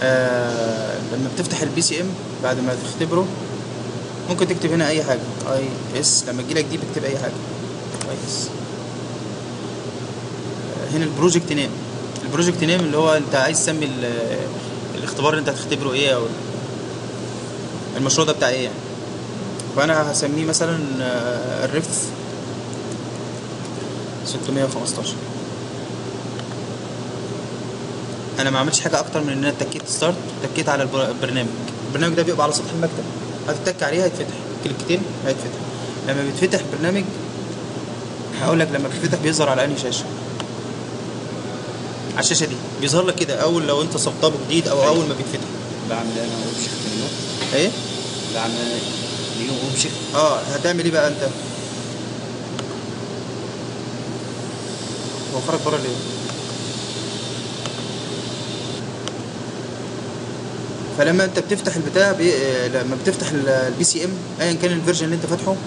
آه لما بتفتح البي سي ام بعد ما تختبره ممكن تكتب هنا اي حاجه اي اس لما تجيلك دي بتكتب اي حاجه اي اس هنا البروجكت نيم البروجكت نيم اللي هو انت عايز تسمي ال- الاختبار اللي انت هتختبره ايه او المشروع ده بتاع ايه يعني فانا هسميه مثلا آه، الريف 615 انا ما عملتش حاجه اكتر من ان انا اتكيت ستارت تكيت على البر- البرنامج البرنامج ده بيبقى على سطح المكتب هتتك عليه هيتفتح كليكتين هيتفتح لما بيتفتح البرنامج هقول لك لما بيتفتح بيظهر على انهي شاشه على الشاشه دي بيظهر لك كده اول لو انت سطبه جديد او اول ما بيتفتح بعمل انا اوبجكت نيو ايه بعمل نيو اوبجكت اه هتعمل ايه بقى انت هو خرج بره ليه فلما انت بتفتح البتاع بي... آه، لما بتفتح ال- البي سي ام ايا كان الفيرجن اللي انت فاتحه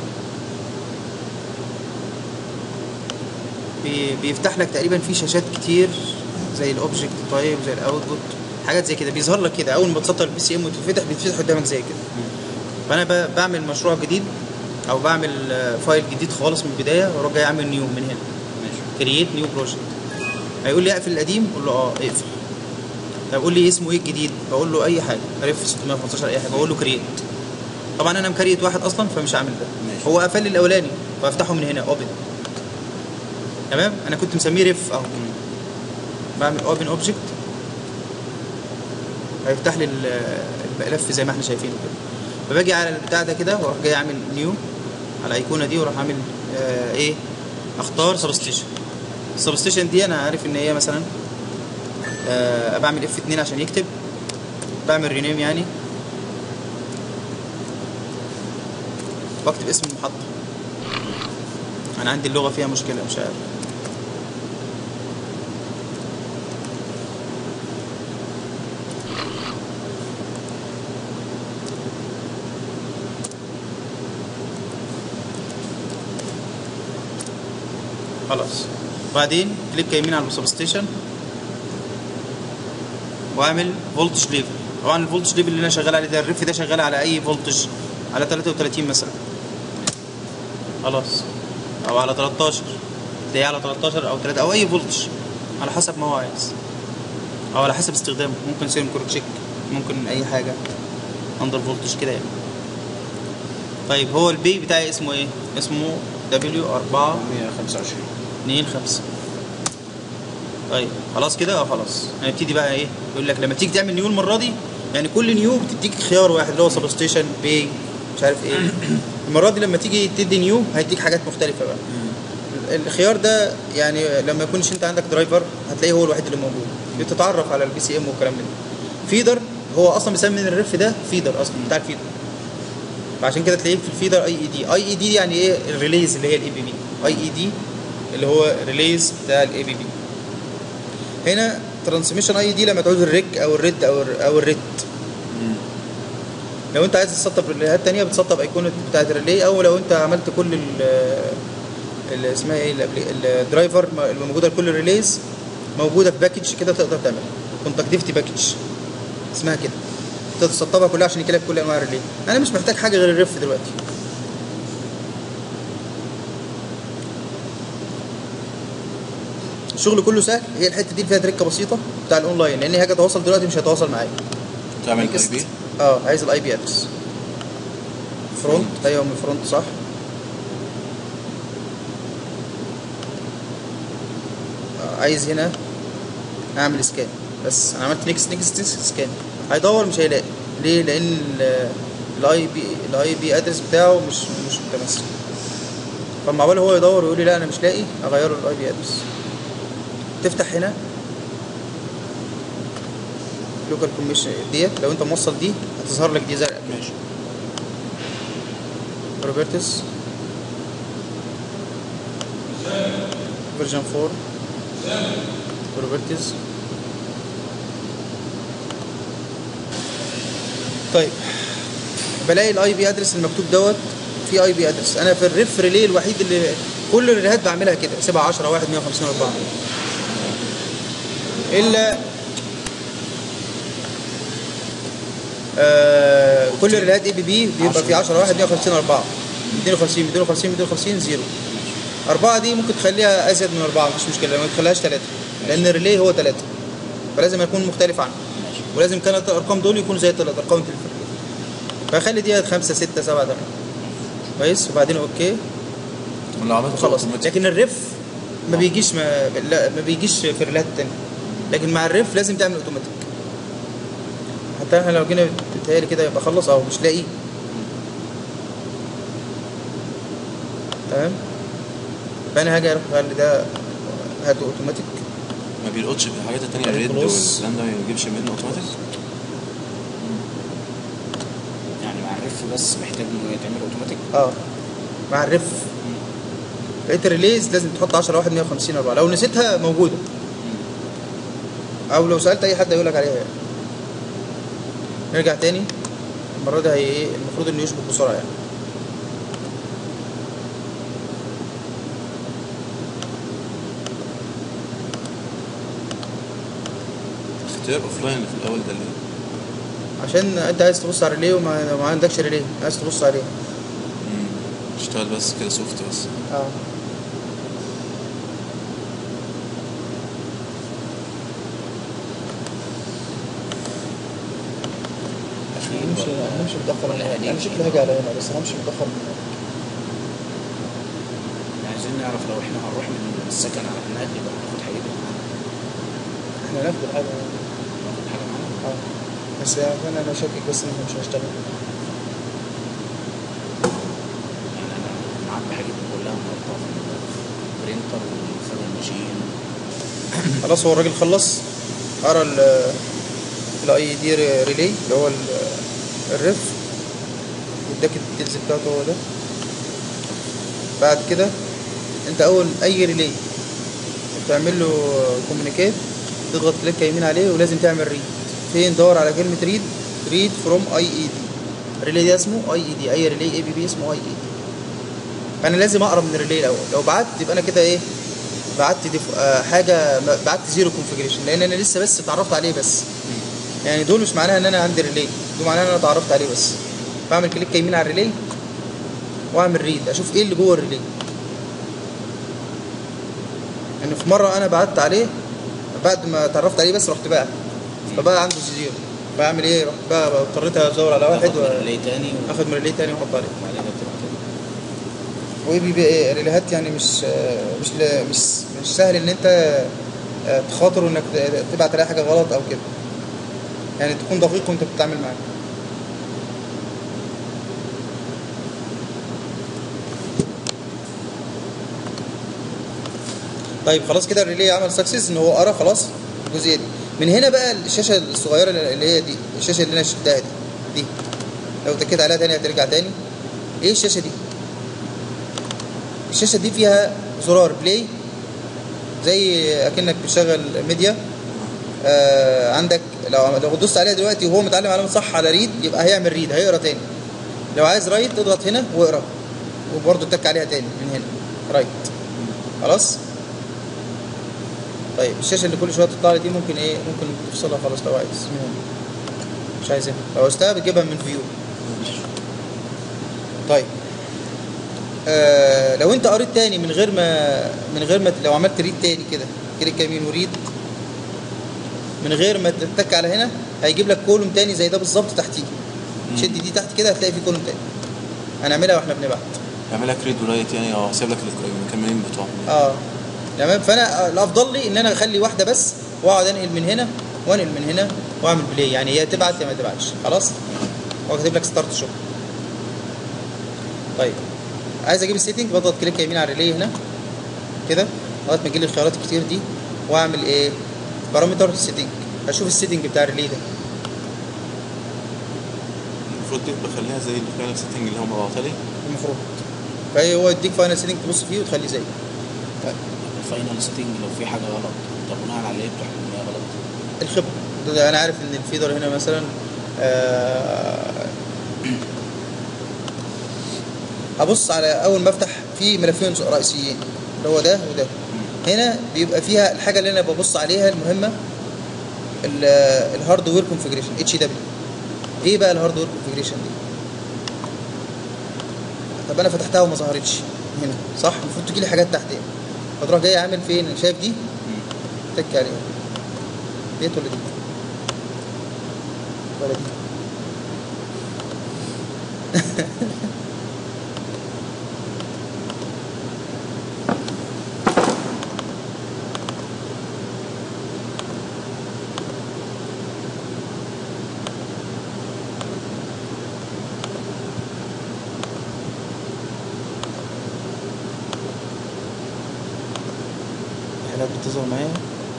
بي... بيفتح لك تقريبا في شاشات كتير زي الاوبجكت طيب زي الاوتبوت حاجات زي كده بيظهر لك كده اول ما تسطر البي سي ام وتتفتح بيتفتح قدامك زي كده فانا ب- بعمل مشروع جديد او بعمل آه، فايل جديد خالص من البدايه واروح جاي اعمل نيو من هنا ماشي كرييت نيو بروجكت هيقول لي اقفل القديم اقول له اه اقفل طب قول لي اسمه ايه الجديد بقول له اي حاجه ريف 615 اي حاجه بقول له كرييت طبعا انا مكريت واحد اصلا فمش هعمل ده ماشي. هو قفل لي الاولاني فافتحه من هنا اوبن تمام انا كنت مسميه ريف اهو بعمل اوبن اوبجكت هيفتح لي ال- الملف زي ما احنا شايفينه كده فباجي على البتاع ده كده واروح جاي اعمل نيو على الايقونه دي واروح اعمل آه ايه اختار سبستيشن السبستيشن دي انا عارف ان هي مثلا آه بعمل اف 2 عشان يكتب بعمل رينيم يعني بكتب اسم المحطه انا عندي اللغه فيها مشكله مش عارف خلاص بعدين كليك يمين على السبستيشن واعمل فولتج ليفل طبعا الفولتج ليفل اللي انا شغال عليه ده الريف ده شغال على اي فولتج على 33 مثلا خلاص او على 13 تلاقيه على 13 او 3 او اي فولتج على حسب ما هو عايز او على حسب استخدامه ممكن سيم كورو تشيك ممكن اي حاجه اندر فولتج كده يعني طيب هو البي بتاعي اسمه ايه اسمه دبليو 4 125 2 5 طيب خلاص كده اه خلاص هنبتدي بقى ايه يقول لك لما تيجي تعمل نيو المره دي يعني كل نيو بتديك خيار واحد اللي هو سبستيشن بي مش عارف ايه المره دي لما تيجي تدي نيو هيديك حاجات مختلفه بقى الخيار ده يعني لما يكونش انت عندك درايفر هتلاقيه هو الوحيد اللي موجود بتتعرف على البي سي ام والكلام ده فيدر هو اصلا مسمي الريف ده فيدر اصلا بتاع الفيدر فعشان كده تلاقيه في الفيدر اي اي دي اي اي دي يعني ايه الريليز اللي هي الاي بي بي اي اي دي اللي هو ريليز بتاع الاي بي بي هنا ترانسميشن اي دي لما تعوز الريك او الريد او ال- او الريد لو انت عايز تسطب ريليهات تانية بتسطب ايقونة بتاعت الريلي او لو انت عملت كل ال اللي اسمها ايه الأبلي- الدرايفر اللي موجوده لكل الريليز موجوده في باكج كده تقدر تعملها كونتاكتيفيتي باكج اسمها كده تقدر تسطبها كلها عشان يجيلك كل انواع الريلي انا مش محتاج حاجه غير الريف دلوقتي الشغل كله سهل هي الحته دي اللي فيها تركه بسيطه بتاع الاونلاين لان هاجي اتواصل دلوقتي مش هيتواصل معايا تعمل اي نيكست. بي اه عايز الاي بي ادرس فرونت ايوه من فرونت صح آه، عايز هنا اعمل سكان بس انا عملت نيكست نيكست سكان هيدور مش هيلاقي ليه لان الاي بي الاي بي ادرس بتاعه مش مش متمثل فلما عقبال هو يدور ويقول لي لا انا مش لاقي اغيره الاي بي ادرس تفتح هنا لوكال كوميشن ديت لو انت موصل دي هتظهر لك دي زرقاء كده. ماشي روبرتس فيرجن 4 روبرتس طيب بلاقي الاي بي ادرس المكتوب دوت في اي بي ادرس انا في الريف ريلي الوحيد اللي كل الريليهات بعملها كده 7 10 1 150 4 الا آه كل ريليهات اي بي بي بيبقى في 10 واحد 150 4 250 250 250 زيرو أربعة دي ممكن تخليها أزيد من أربعة مفيش مشكلة ما تخليهاش ثلاثة لأن الريلي هو ثلاثة فلازم يكون مختلف عنه ماشي ولازم كانت الأرقام دول يكونوا زي الثلاث أرقام اللي في الريلي فخلي دي خمسة ستة سبعة ثمانية كويس وبعدين أوكي لو عملت وخلاص automatic. لكن الريف ما بيجيش ما, لا ما بيجيش في الريلات التانية لكن مع الريف لازم تعمل اوتوماتيك حتى احنا لو جينا بتهيألي كده يبقى خلص اهو مش لاقيه تمام فانا هاجي اروح اخلي ده هاته اوتوماتيك ما بيلقطش في الحاجات التانية يعني الريد خلاص. والكلام ده ما بيجيبش منه اوتوماتيك يعني مع الرف بس محتاج انه يتعمل اوتوماتيك اه مع الريف لقيت الريليز لازم تحط 10 واحد 150 4 لو نسيتها موجوده او لو سالت اي حد هيقول لك عليها يعني نرجع تاني المره دي هي ايه المفروض انه يشبك بسرعه يعني اختيار اوف لاين في الاول ده اللي عشان انت عايز تبص على الريلي وما ما عندكش ريلي عايز تبص عليه مم. اشتغل بس كده سوفت بس اه همشي همشي متاخر ولا هديك؟ انا شكلي هاجي على هنا بس همشي متاخر من هنا عايزين نعرف لو احنا هنروح من السكن على هناك يبقى هناخد حاجتنا معانا احنا ناخد الحاجه ناخد حاجه معانا اه بس يعني انا شاكك بس ان احنا مش هنشتغل يعني انا معبي حاجتنا كلها النهارده في البرينتر والفرن ماشين خلاص هو الراجل خلص قرا ال الاي دي ريلي اللي هو ال- الريف واداك الديتيلز بتاعته هو ده بعد كده انت اول اي ريلي تعمل له كوميونيكيت تضغط كليك يمين عليه ولازم تعمل ريد فين دور على كلمه ريد ريد فروم اي اي دي الريلي ده اسمه اي اي دي اي ريلي اي بي بي اسمه اي اي دي فانا لازم اقرا من الريلي الاول لو بعت يبقى انا كده ايه بعت ديف... آه حاجه ما- بعت زيرو كونفيجريشن لان انا لسه بس اتعرفت عليه بس يعني دول مش معناها ان انا عندي ريلي دول معناها ان انا اتعرفت عليه بس بعمل كليك يمين على الريلي واعمل ريد اشوف ايه اللي جوه الريلي يعني في مره انا بعت عليه بعد ما اتعرفت عليه بس رحت بقى فبقى عنده زيرو بعمل ايه رحت بقى بقى اضطريت ادور على واحد ناخد من ريلي تاني واخد من ريلي تاني واحط عليه وبعدين تبقى كده واي بي بي ايه ريليهات يعني مش مش ل- مش مش سهل ان انت آه، تخاطر انك ت- تبعت عليها حاجه غلط او كده يعني تكون دقيق وانت بتتعامل معاه طيب خلاص كده الريلي عمل سكسس ان هو قرا خلاص الجزئيه دي من هنا بقى الشاشه الصغيره اللي هي دي الشاشه اللي انا شفتها دي دي لو اتكيت عليها تاني هترجع تاني ايه الشاشه دي الشاشه دي فيها زرار بلاي زي اكنك بتشغل ميديا آه عندك لو لو دوست عليها دلوقتي وهو متعلم علامه صح على ريد يبقى هيعمل ريد هيقرا تاني لو عايز رايت اضغط هنا واقرا وبرضه اتك عليها تاني من هنا رايت خلاص طيب الشاشه اللي كل شويه تطلع لي دي ممكن ايه ممكن تفصلها خلاص لو عايز من هنا مش عايزها لو عايزتها بتجيبها من فيو طيب آه لو انت قريت تاني من غير ما من غير ما لو عملت ريد تاني كده كليك يمين وريد من غير ما تتك على هنا هيجيب لك كولوم تاني زي ده بالظبط تحتيه شد دي تحت كده هتلاقي في كولوم تاني هنعملها واحنا بنبعت يعمل لك ريد ورايت يعني اه سيب لك المكملين بتوعهم اه تمام فانا الافضل لي ان انا اخلي واحده بس واقعد انقل من هنا وانقل من هنا واعمل بلاي يعني يا تبعت يا ما تبعتش خلاص هو كاتب لك ستارت شو طيب عايز اجيب السيتنج بضغط كليك يمين على الريلي هنا كده لغايه ما تجي لي الخيارات الكتير دي واعمل ايه بارامتر سيتنج اشوف السيتنج بتاع الريلي ده المفروض دي بخليها زي الفاينل سيتنج اللي هم بعتها لي المفروض فهي هو يديك فاينل سيتنج تبص فيه وتخليه زيه الفاينل سيتنج لو في حاجه غلط طب بناء على ايه بتحكم ان هي غلط الخبره ده, ده انا عارف ان الفيدر هنا مثلا آه هبص على اول ما افتح في ملفين رئيسيين اللي هو ده وده هنا بيبقى فيها الحاجه اللي انا ببص عليها المهمه الهاردوير كونفجريشن اتش دبليو ايه بقى الهاردوير كونفجريشن دي طب انا فتحتها وما ظهرتش هنا صح المفروض تجي لي حاجات تحت هنا فتروح جاي عامل فين شايف دي تك عليها ديت ولا دي ولا دي حاجات بتظهر معايا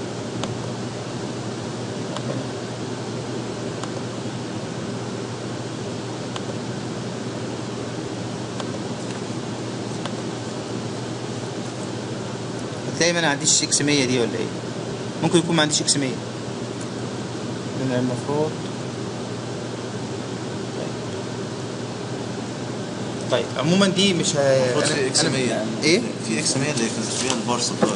هتلاقي ما انا عنديش اكس 100 دي ولا ايه ممكن يكون ما عنديش اكس 100 من المفروض طيب عموما دي مش ه... المفروض أنا- في اكس أنا- 100 ايه في اكس 100 اللي كانت فيها البار سبلاي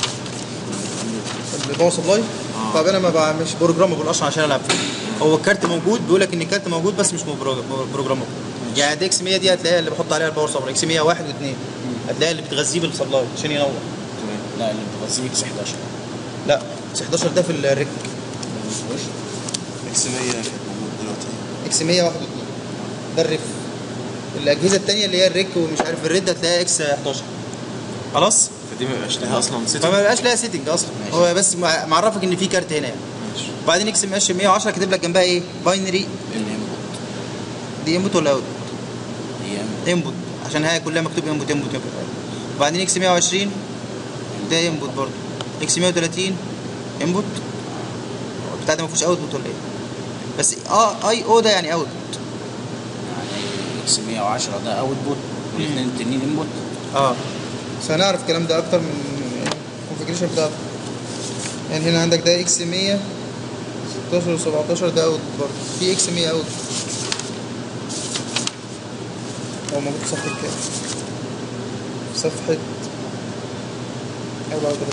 الباور سبلاي آه. طب انا ما بقى مش بروجرامبل اصلا عشان العب فيه هو الكارت موجود بيقول لك ان الكارت موجود بس مش بروجرامبل يعني دي اكس 100 دي هتلاقيها اللي بحط عليها الباور سبلاي اكس 101 و2 هتلاقيها اللي بتغذيه بالسبلاي عشان ينور لا اللي بتغذيه اكس 11 لا بس 11 ده في الريك وش اكس 100 كانت موجود دلوقتي اكس 101 و2 ده الريف الاجهزه الثانيه اللي هي الريك ومش عارف الريد هتلاقيها اكس 11 خلاص فدي ما يبقاش لها اصلا ست فما بقاش لها سيتنج اصلا ماشي. هو بس مع- معرفك ان في كارت هنا يعني ماشي وبعدين اكس ماشي 110 كاتب لك جنبها ايه باينري الانبوت دي انبوت ولا اوت هي انبوت عشان هي كلها مكتوب انبوت انبوت انبوت وبعدين اكس 120 ده انبوت برضه اكس 130 انبوت بتاع ده ما فيهوش اوتبوت ولا ايه بس اه اي او ده يعني اوت يعني اكس 110 ده اوتبوت والاثنين التانيين انبوت اه بس هنعرف الكلام ده اكتر من الكونفجريشن بتاعته يعني هنا عندك ده اكس 100 16 و 17 ده اوت برضه في اكس 100 اوت هو موجود في صفحة كام؟ في صفحة 34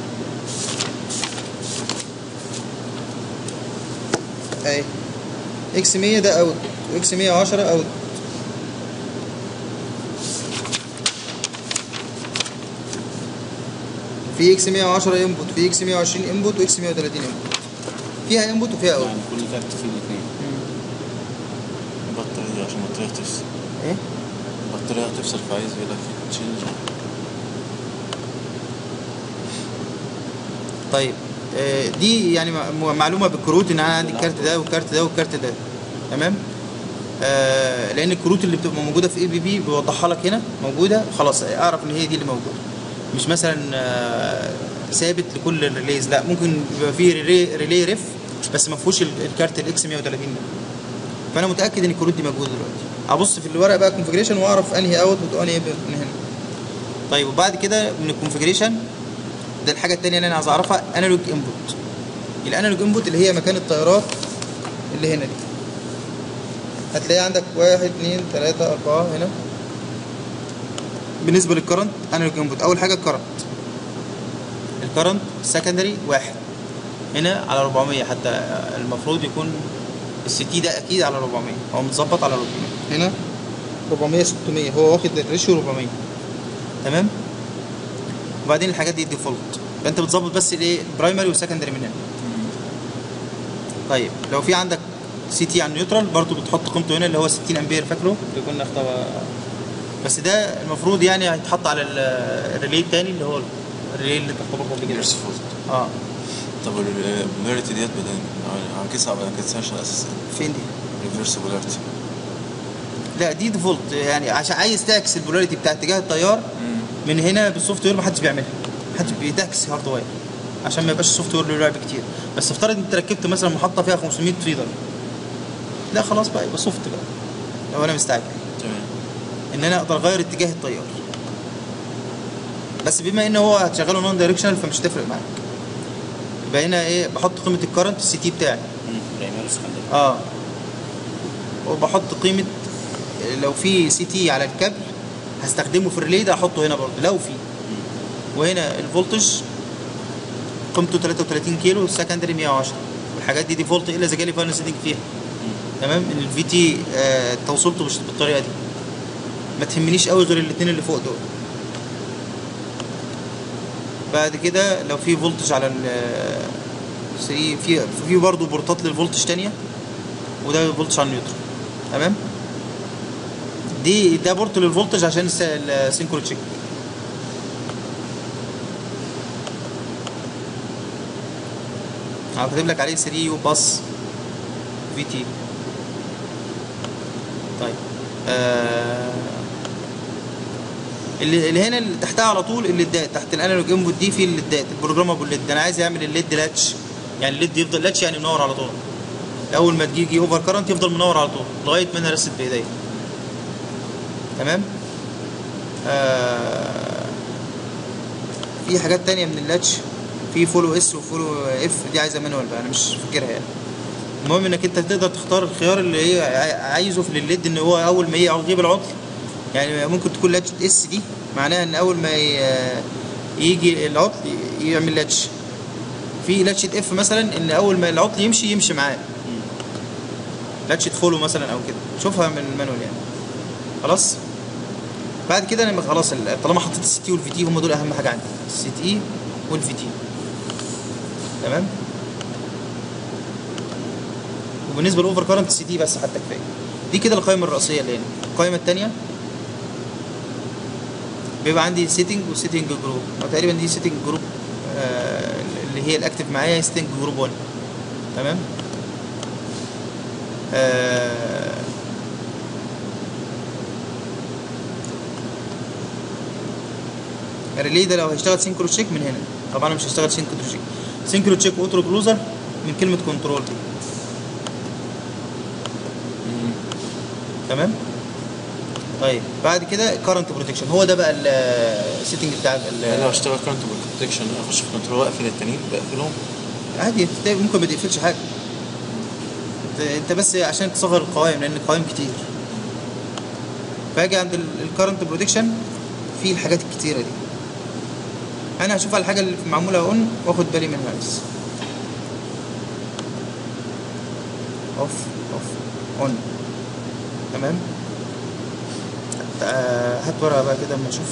اهي اكس 100 ده اوت واكس 110 اوت في اكس 110 انبوت في اكس 120 انبوت واكس 130 انبوت فيها انبوت وفيها اوت يعني كل كارت فيه الاثنين البطارية عشان البطارية تفصل ايه البطارية هتفصل فعايز يقول لك تشينج طيب آه، دي يعني م- معلومه بالكروت ان انا عندي الكارت ده والكارت ده والكارت ده تمام آه لان الكروت اللي بتبقى موجوده في اي بي بي بيوضحها لك هنا موجوده خلاص اعرف ان هي دي اللي موجوده مش مثلا آه ثابت لكل الريليز لا ممكن يبقى فيه ريلي, ريلي ريف بس ما فيهوش ال- الكارت الاكس 130 ده فانا متاكد ان الكروت دي موجوده دلوقتي ابص في الورقه بقى كونفجريشن واعرف انهي اوت وانهي input من هنا طيب وبعد كده من الكونفجريشن ده الحاجه الثانيه اللي انا عايز اعرفها انالوج انبوت الانالوج انبوت اللي هي مكان التيارات اللي هنا دي هتلاقي عندك واحد اتنين تلاتة أربعة هنا بالنسبة للكرنت انالوج انبوت أول حاجة الكرنت الكرنت سكندري واحد هنا على 400 حتى المفروض يكون السي تي ده أكيد على 400 هو متظبط على 400 هنا 400 600 هو واخد الريشيو 400 تمام وبعدين الحاجات دي ديفولت فانت بتظبط بس الايه برايمري وسكندري من هنا طيب لو في عندك سي تي على النيوترال برضو بتحط قيمته هنا اللي هو 60 امبير فاكره اللي كنا اختبر بس ده المفروض يعني هيتحط على ال- الريلي التاني اللي هو الريلي اللي انت اختبرته قبل كده ميرسيفول اه طب البولاريتي ديت بدل هنكسها ولا هنكسهاش اساسا فين دي؟ ريفرس بولاريتي لا دي ديفولت يعني عشان عايز تعكس البولاريتي بتاع اتجاه التيار من هنا بالسوفت وير محدش بيعملها محدش بيتعكس هارد وير عشان ما يبقاش السوفت وير له لعب كتير بس افترض انت ركبت مثلا محطه فيها 500 فيدر لا خلاص بقى يبقى سوفت بقى لو انا مستعجل تمام ان انا اقدر اغير اتجاه التيار بس بما ان هو هتشغله نون دايركشنال فمش هتفرق معاك يبقى هنا ايه بحط قيمه الكرنت السي تي بتاعي برايمري وسكندري اه وبحط قيمه لو في سي تي على الكابل هستخدمه في الريلي ده احطه هنا برضه لو في وهنا الفولتج قيمته 33 كيلو السكندري 110 والحاجات دي ديفولت الا اذا جالي فاينل سيتنج فيها تمام ان الفي تي توصيلته مش بالطريقه دي ما تهمنيش قوي غير الاثنين اللي فوق دول بعد كده لو في فولتج على ال 3 في في برضه بورتات للفولتج تانية وده فولتج على النيوترال تمام دي ده بورت للفولتج عشان الس- السينكرو تشيك انا كاتب لك عليه 3 يو باس في تي طيب آه اللي, اللي هنا اللي تحتها على طول الليدات تحت الانالوج انبوت دي في الليدات البروجرامابل ليد انا عايز اعمل الليد لاتش يعني الليد يفضل لاتش يعني منور على طول اول ما تجي اوفر كارنت يفضل منور على طول لغايه ما انا رست بايديا تمام آه في حاجات تانية من اللاتش في فولو اس وفولو اف دي عايزه مانوال بقى انا مش فاكرها يعني المهم انك انت تقدر تختار الخيار اللي هي عاي- عايزه في الليد ان هو اول ما يغيب العطل يعني ممكن تكون لاتش اس دي معناها ان اول ما ي- يجي العطل يعمل لاتش في لاتشة اف مثلا ان اول ما العطل يمشي يمشي معاه لاتشة فولو مثلا او كده شوفها من المانوال يعني خلاص بعد كده انا خلاص ال- طالما حطيت السي تي والفي تي هم دول اهم حاجه عندي السي تي والفي تي تمام وبالنسبه للاوفر كارنت السي تي بس حتى كفايه دي كده القائمه الرئيسيه اللي هنا القائمه الثانيه بيبقى عندي سيتنج وسيتنج جروب وتقريبا دي سيتنج جروب آه اللي هي الاكتف معايا سيتنج جروب 1 تمام آه الريلي ده لو هيشتغل سينكرو تشيك من هنا طبعا مش هيشتغل سينكرو تشيك سينكرو تشيك واوترو كلوزر من كلمه كنترول تمام طيب بعد كده كارنت بروتكشن هو ده بقى السيتنج بتاع ال- يعني لو اشتغل كنت بروتكشن اخش في كنترول واقفل التانيين بقفلهم عادي انت ممكن ما تقفلش حاجه انت- انت بس عشان تصغر القوائم لان القوائم كتير فاجي عند الكارنت بروتكشن في الحاجات الكتيره دي انا هشوف على الحاجه اللي معموله اون واخد بالي منها بس اوف اوف اون تمام آه، هات ورقه بقى كده اما نشوف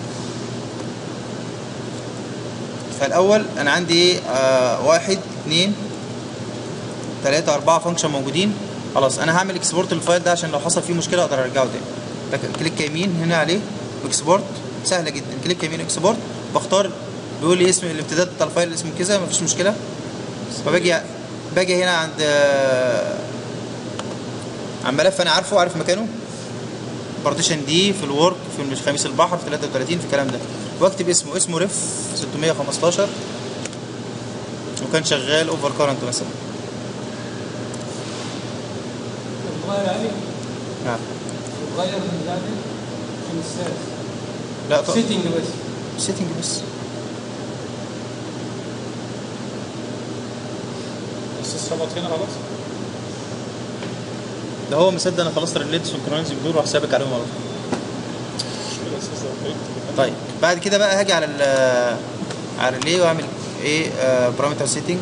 فالاول انا عندي ايه آه واحد اتنين تلاتة أربعة فانكشن موجودين خلاص أنا هعمل اكسبورت للفايل ده عشان لو حصل فيه مشكلة أقدر أرجعه تاني لكن كليك يمين هنا عليه اكسبورت سهلة جدا كليك يمين اكسبورت بختار بيقول لي اسم الامتداد بتاع الفايل اسمه كذا مفيش مشكلة فباجي باجي هنا عند آه، عن ملف أنا عارفه عارف مكانه بارتيشن دي في الورك في خميس البحر في 33 في الكلام ده واكتب اسمه اسمه ريف 615 وكان شغال اوفر كارنت مثلا تغير عليه نعم تغير من ذلك في السيرش لا طب سيتنج بس سيتنج بس بس الصمت هنا خلاص ده هو مصدق انا خلصت الريليت سنكرونايز بدور راح سابك عليهم على طول مش الاساس ده فهمت. طيب بعد كده بقى هاجي على ال على الريلي واعمل ايه بارامتر سيتنج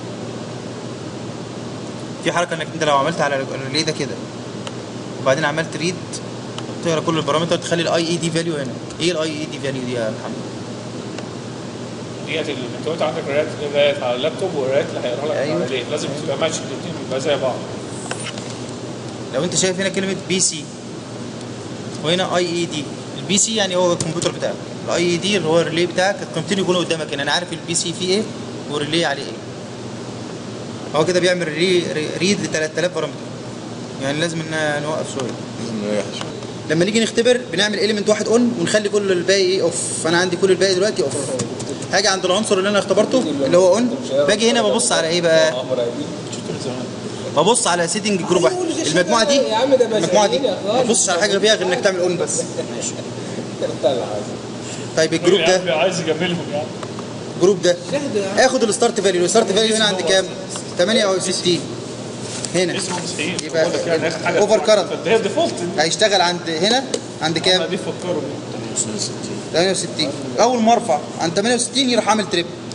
في حركه انك انت لو عملت على الريلي ده كده وبعدين عملت ريد تقرا كل البارامتر تخلي الاي اي دي فاليو هنا ايه الاي اي دي فاليو دي يا محمد ديت اللي انت قلت عندك قرايات قرايات على اللابتوب وقرايات اللي هيقراها لك أيوة. على ليه لازم تبقى ماتش الاثنين يبقى زي بعض لو انت شايف هنا كلمه بي سي وهنا اي اي دي البي سي يعني هو الكمبيوتر بتاعك الاي اي دي اللي هو الريلي بتاعك القيمتين يكونوا قدامك هنا انا عارف البي سي فيه ايه والريلي عليه ايه هو كده بيعمل ري ريد ل 3000 بارامتر يعني لازم ان نوقف شويه لازم نريح شويه لما نيجي نختبر بنعمل اليمنت واحد اون ونخلي كل الباقي ايه اوف فانا عندي كل الباقي دلوقتي اوف هاجي عند العنصر اللي انا اختبرته اللي هو اون باجي هنا ببص على ايه بقى شفت من زمان ببص على سيتنج جروب واحد المجموعه دي يا عم ده بس المجموعه دي يا ما تبصش على حاجه فيها غير انك تعمل اون بس طيب الجروب يا عم ده عايز يجملهم يعني الجروب ده اخد الستارت فاليو الستارت فاليو هنا عند كام 68 هنا اسمه مستحيل يبقى بقول لك يعني آخر حاجة over current. ده هي ديفولت هيشتغل عند هنا عند كام دي فكروا 68 اول ما ارفع عند 68 يروح عامل تريب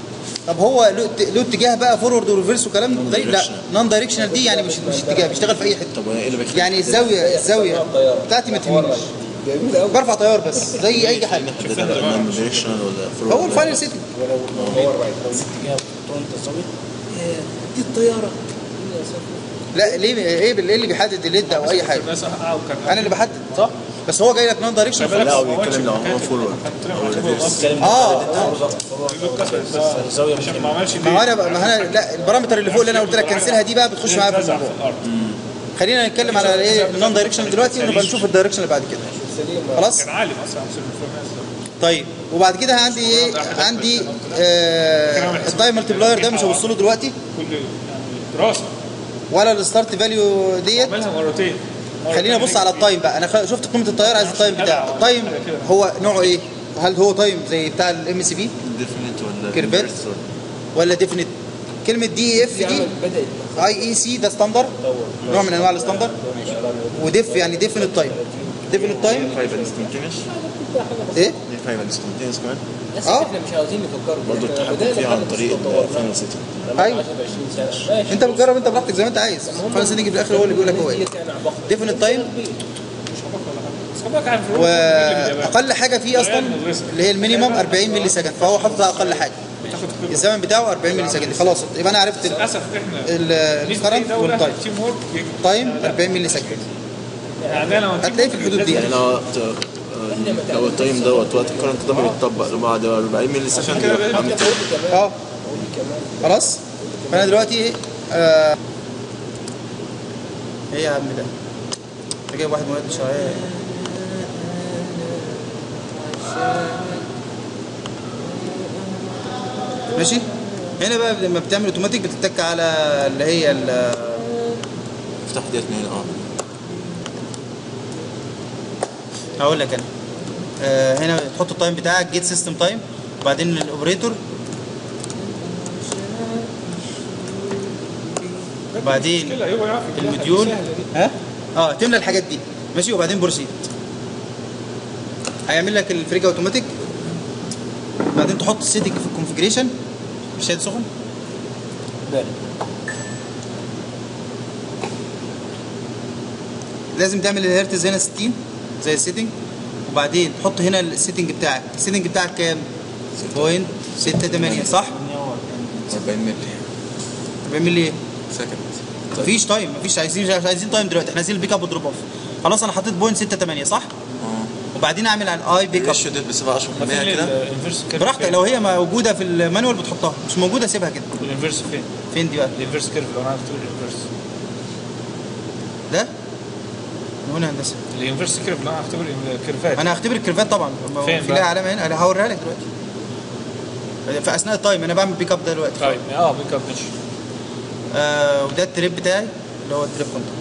طب هو له له اتجاه بقى فورورد وريفرس وكلام Non ده لا directional. نون دايركشنال دي يعني مش مش اتجاه بيشتغل في اي حته طب ايه اللي بيخليك يعني الزاويه الزاويه بتاعتي ما تهمنيش جميل قوي برفع طيار بس زي اي حاجه نحددها نون دايركشنال ولا هو الفاينل سيتنج هو الاتجاه بتاعه انت صابي دي الطياره لا ليه ايه ايه اللي بيحدد الليد او اي حاجه الناس اه وكان انا اللي بحدد صح بس هو جاي لك نون دايركشن لا هو بيتكلم لو هو فورورد او ريفرس اه الزاويه مش عشان ما عملش ما هو انا ما انا لا البارامتر اللي فوق اللي انا قلت لك كنسلها دي بقى بتخش معايا في الموضوع خلينا نتكلم على ايه النون دايركشن دلوقتي ونبقى نشوف الدايركشن اللي بعد كده خلاص كان عالي اصلا عشان الفورمات طيب وبعد كده عندي ايه عندي آه التايم ملتبلاير ده مش هبص له دلوقتي كل يعني دراسه ولا الستارت فاليو ديت عملها مرتين مرة خلينا نبص تانية على التايم بقى انا خ- شفت قيمه التيار عايز التايم بتاعه التايم هو نوعه ايه هل هو تايم زي بتاع الام سي بي ديفينيت ولا كيرفات؟ inverse ولا ديفينيت كلمه دي اف دي بدات اي اي سي ده ستاندر نوع من انواع الستاندر وديف يعني ديفينيت تايم ديفينيت تايم ولا فايف انستنتينيوس ايه دي فايف انستنتينيوس كمان اه احنا مش عاوزين نفكروا برضه التحكم فيها عن طريق الفاينل سيتنج ايوه 20 سنه ماشي انت بتجرب انت براحتك زي ما انت عايز خلاص نيجي في الاخر هو اللي بيقول لك هو ايه يعني عبقري ديفينيت تايم مش هبقى ولا حاجه بس خد بالك عن الفروق واقل حاجه فيه اصلا اللي هي المينيمم 40 ملي سكند فهو حاطط اقل حاجه بتاخد خبره الزمن بتاعه 40 ملي سكند خلاص يبقى انا عرفت للاسف احنا الكرنت والتايم تيم وورك تايم 40 ملي سكند يعني انا هتلاقيه في الحدود دي يعني يعني لو لو التايم دوت وقت الكرنت ده ما بيتطبق لو بعد 40 ملي سكند يبقى عم اه خلاص فانا دلوقتي ايه آه، ايه يا عم ده انت جايب واحد مواد شرعيه ماشي هنا بقى لما بتعمل اوتوماتيك بتتك على اللي هي ال- افتح دي اتنين اه هقول لك انا آه هنا تحط التايم بتاعك جيت سيستم تايم وبعدين الاوبريتور وبعدين مشكله هو يعرف يجيبها. المديول سهلة دي. ها اه تملى الحاجات دي ماشي وبعدين بروسيد هيعمل لك الفريج اوتوماتيك بعدين تحط السيتنج في الكونفجريشن مش هيد سخن لازم تعمل الهيرتز هنا 60 زي السيتنج وبعدين تحط هنا السيتنج بتاعك السيتنج بتاعك كام؟ بوينت 68 صح؟ 40 ملي 40 ملي ايه؟ سكند مفيش تايم مفيش عايزين مش عايزين تايم دلوقتي احنا عايزين البيك اب والدروب اوف خلاص انا حطيت بوينت 68 صح؟ اه وبعدين اعمل على الاي بيك اب الريشيو ديت بسيبها 10% كده الانفيرس كيرف براحتك فين؟ لو هي موجوده في المانوال بتحطها مش موجوده سيبها كده الانفيرس فين؟ فين دي بقى؟ الانفيرس كيرف لو انا عرفت تقول الانفيرس ده؟ من هنا هندسه الانفيرس كيرف لو انا هختبر الكيرفات انا هختبر الكيرفات طبعا فين في بقى؟ لها علامه هنا انا هوريها لك دلوقتي في اثناء التايم انا بعمل بيك اب ده دلوقتي طيب اه بيك اب ماشي آه وده التريب بتاعي اللي هو التريب كونتاكت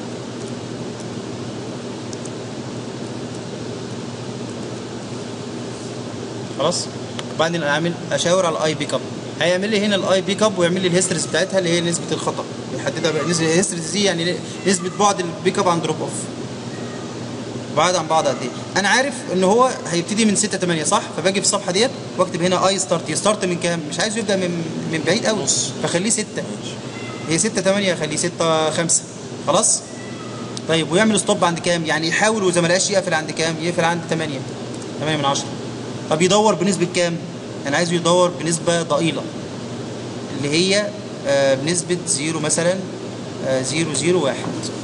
خلاص وبعدين اعمل اشاور على الاي بيك اب هيعمل لي هنا الاي بيك اب ويعمل لي الهيستوريز بتاعتها اللي هي نسبه الخطا يحددها بقى نسبه الهيستوريز دي يعني نسبه بعد البيك اب عن دروب اوف بعاد عن بعض قد ايه انا عارف ان هو هيبتدي من 6 8 صح فباجي في الصفحه ديت واكتب هنا اي ستارت يستارت من كام مش عايزه يبدا من من بعيد قوي نص. فخليه 6 هي 6 8 خليه 6 5 خلاص طيب ويعمل ستوب عند كام يعني يحاول واذا ما لقاش يقفل عند كام يقفل عند 8 8 من 10 طب يدور بنسبه كام انا عايزه يدور بنسبه ضئيله اللي هي آه، بنسبه 0 مثلا 0 0 1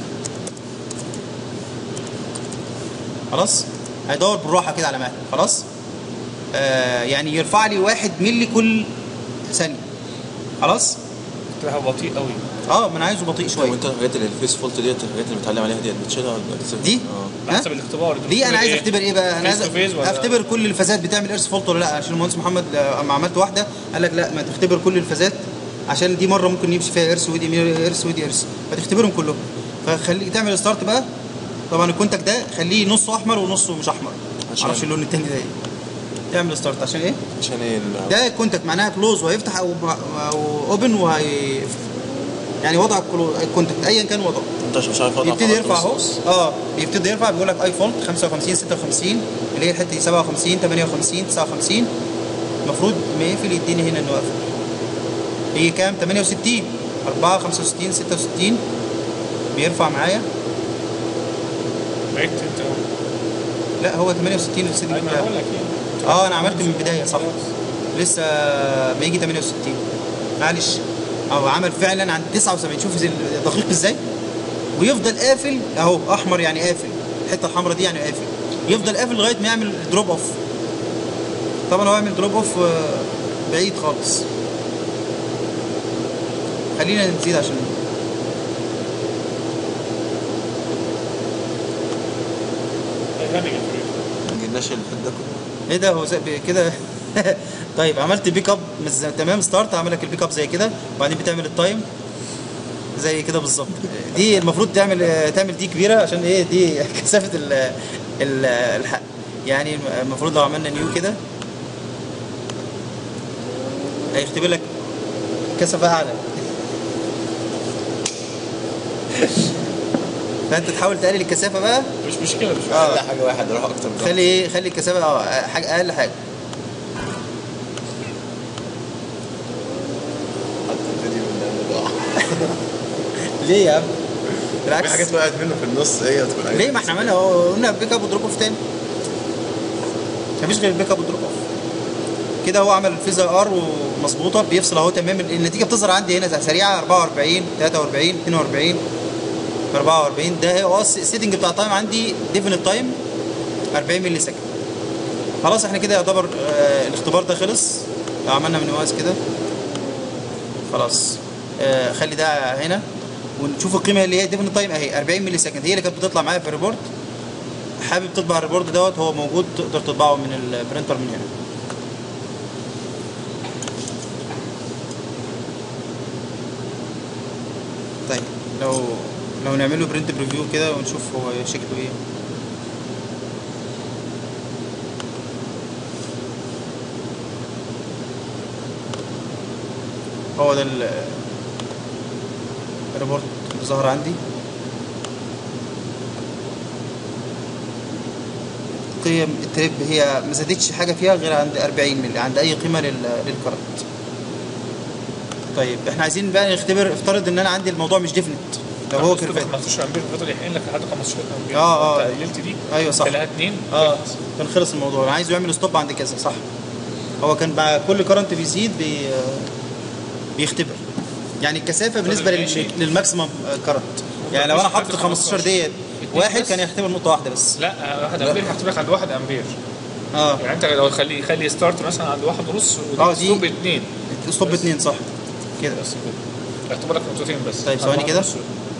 خلاص هيدور بالراحه كده على مهله خلاص آه يعني يرفع لي 1 ملي كل ثانيه خلاص تلاقيها بطيء قوي اه ما انا عايزه بطيء طب شويه وانت الحاجات اللي الفيس فولت ديت الحاجات اللي بتعلم عليها ديت بتشيلها ولا بتسيبها؟ دي؟ اه ها؟ حسب الاختبار ليه انا عايز اختبر ايه بقى انا فيس عايز تو فيس ولا- اختبر كل الفازات بتعمل ايرث فولت ولا لا عشان المهندس محمد لما عملت واحده قال لك لا ما تختبر كل الفازات عشان دي مره ممكن يمشي فيها ايرث ودي ايرث ودي ايرث فتختبرهم كلهم فخليك تعمل ستارت بقى طبعا الكونتاكت ده خليه نصه احمر ونصه مش احمر عشان- معرفش اللون التاني ده ايه تعمل ستارت عشان ايه عشان ايه ال- ده كونتاكت معناها كلوز وهيفتح او او اوبن وهيقفل يعني وضع الكلو- الكونتاكت ايا كان وضعه انت عشان مش عارف وضعك بيبتدي على يرفع اهو النص. اه بيبتدي يرفع بيقول لك اي فولت 55 56 اللي هي الحته دي 57 58 59 المفروض ما يقفل يديني هنا انه قفل هي كام 68 4 65 66 بيرفع معايا بعدت انت لا هو 68 السيتنج انا بتاعي بقول لك يعني اه انا عملت من البدايه صح لسه ما يجي 68 معلش او عمل فعلا عند 79 شوف ازاي دقيق ازاي ويفضل قافل اهو احمر يعني قافل الحته الحمراء دي يعني قافل يفضل قافل لغايه ما يعمل دروب اوف طبعا هو يعمل دروب اوف آه، بعيد خالص خلينا نزيد عشان هنيجي في ما جبناش الحد ده كله ايه ده هو زي كده طيب عملت بيك اب مز- تمام ستارت عمل لك البيك اب زي كده وبعدين بتعمل التايم زي كده بالظبط دي المفروض تعمل آه، تعمل دي كبيره عشان ايه دي كثافه ال ال الحق يعني المفروض لو عملنا نيو كده هيختبر لك كثافه اعلى فانت تحاول تقلل الكثافه بقى مش مشكله مش آه. اقل حاجه واحد اروح اكتر من خلي ايه خلي الكثافه اه حاجه اقل حاجه حتى الفيديو اللي ضاع ليه يا عم في بالعكس حاجات وقعت منه في النص هي تكون حاجات ليه ما احنا عملنا اهو قلنا بيك اب ودروب اوف تاني مفيش غير البيك اب والدروب اوف كده هو عمل الفيزا ار ومظبوطه بيفصل اهو تمام النتيجه بتظهر عندي هنا سريعه 44 43 42 44 ده هو السيتنج بتاع التايم عندي ديفينيت تايم 40 مللي سكند خلاص احنا كده يعتبر آه الاختبار ده خلص لو عملنا من واز كده خلاص آه خلي ده هنا ونشوف القيمه اللي هي ديفينيت تايم اهي 40 مللي سكند هي اللي كانت بتطلع معايا في الريبورت حابب تطبع الريبورت دوت هو موجود تقدر تطبعه من البرينتر من هنا طيب لو لو نعمل له برنت بريفيو كده ونشوف هو شكله ايه هو ده ال- الريبورت اللي ظهر عندي قيم التريب هي ما زادتش حاجه فيها غير عند 40 مللي عند اي قيمه لل- للكرنت طيب احنا عايزين بقى نختبر افترض ان انا عندي الموضوع مش ديفنت لو هو كيرفات 15 امبير فضل يحقن لك لحد 15 امبير آه، آه. انت قللت دي ايوه صح خلاها اتنين اه كان خلص الموضوع انا عايزه يعمل ستوب عند كذا صح هو كان مع كل كرنت بيزيد بي بيختبر يعني الكثافه بالنسبه لل- ماشي. للماكسيمم كرنت يعني لو انا مفيش حاطط حاجة 15 ديت واحد بس. كان يختبر نقطه واحده بس لا واحد امبير هحسب لك عند واحد امبير اه يعني انت لو خلي خلي ستارت مثلا عند واحد ونص آه، ودي دي- ستوب اتنين ستوب بس. اتنين صح كده بس كده اعتبر لك نقطتين بس طيب، عند ثواني واحد كده. ونص.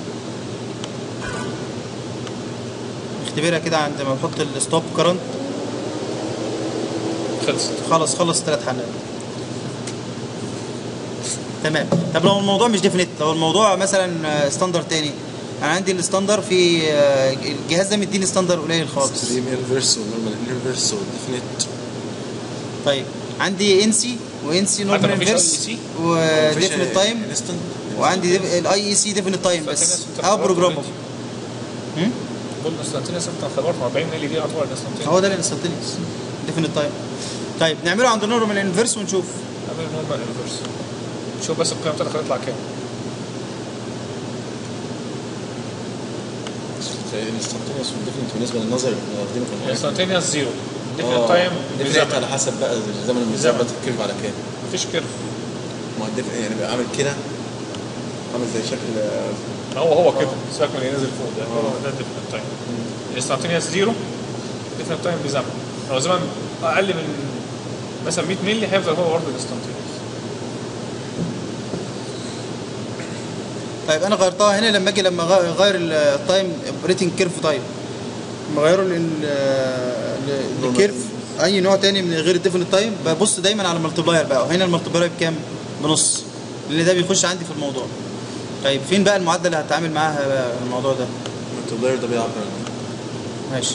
نختبرها كده عند ما نحط الستوب كرنت خلصت خلص خلص ثلاث حلقات تمام طب لو الموضوع مش ديفينيت لو الموضوع مثلا ستاندر تاني انا عندي الستاندر في آه، الجهاز ده مديني ستاندر قليل خالص ستريم انفرس ونورمال انفرس وديفينيت طيب عندي ان سي وان سي نورمال مفيش انفيرس IEC؟ وديفينيت تايم وعندي الاي اي سي ديفينيت تايم بس او بروجرامبل قلنا انستنتينيوس انت خبرت 40 مللي دي يعتبر انستنتينيوس هو ده الانستنتينيوس ديفينيت تايم طيب نعمله عند نورمال انفيرس ونشوف عامل نورمال انفرس شوف بس القيم بتاعتك هتطلع كام الانستنتينيوس والديفينيت بالنسبه للنظر اللي واخدينه في الحاجة. انستنتينيوس زيرو ديفينيت آه، تايم ديفينيت على حسب بقى الزمن بالزمن. المظبط الكيرف على كام مفيش كيرف ما هو الديف- يعني بقى عامل كده عامل زي شكل هو هو كده سيبك من اللي نازل فوق ده هو ده ديفينيت تايم الانستنتينيوس زيرو ديفينيت تايم بزمن لو زمن اقل من مثلا 100 مللي هيفضل هو برضه الانستنتينيوس طيب انا غيرتها هنا لما اجي لما أغ- اغير التايم اوبريتنج كيرف تايم لما اغيره لل لل- للكيرف اي نوع تاني من غير الديفينيت تايم ببص دايما على الملتبلاير بقى وهنا الملتبلاير بكام؟ بنص لان ده بيخش عندي في الموضوع طيب فين بقى المعادله اللي هتعامل معاها بقى الموضوع ده؟ الملتبلاير ده بيعبر عن ماشي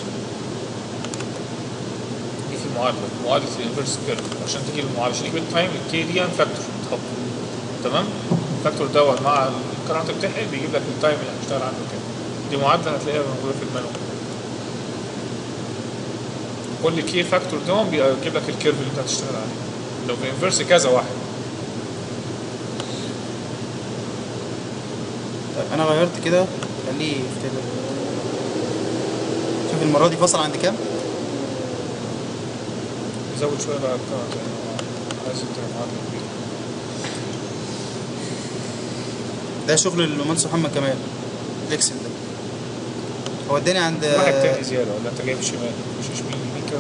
دي في معادله معادله الانفرس كيرف عشان تجيب المعادله عشان تجيب التايم الكي دي فاكتور تحط تمام الفاكتور دوت مع الكرنت بتاعي بيجيب لك التايم اللي هتشتغل عنده كام دي معادله هتلاقيها موجوده في المانوال كل كي فاكتور دوت بيجيب لك الكيرف اللي انت هتشتغل عليه لو في انفرس كذا واحد طيب انا غيرت كده خليه يفتح شوف المره دي فصل عند كام يزود شويه بقى الكارت يعني هو عايز يديها معادله كبيره ده شغل المهندس محمد كمال الاكسل ده هو اداني عند واحد تاني زياده ولا انت جايب شمال مش شمال يمين كده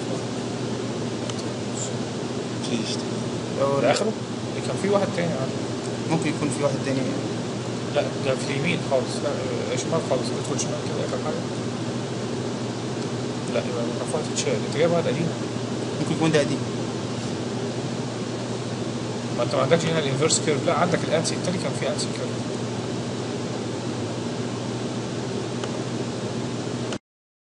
مفيش هو ده اخره اللي كان في واحد تاني عادي ممكن يكون في واحد تاني لا ده في اليمين خالص لا آه، شمال خالص ادخل شمال كده اخر حاجه لا يبقى كان في واحد اتشال انت جايب واحد قديم ممكن يكون ده قديم ما انت ما عندكش هنا الانفرس كيرف لا عندك الانسي التاني كان في انسي كيرف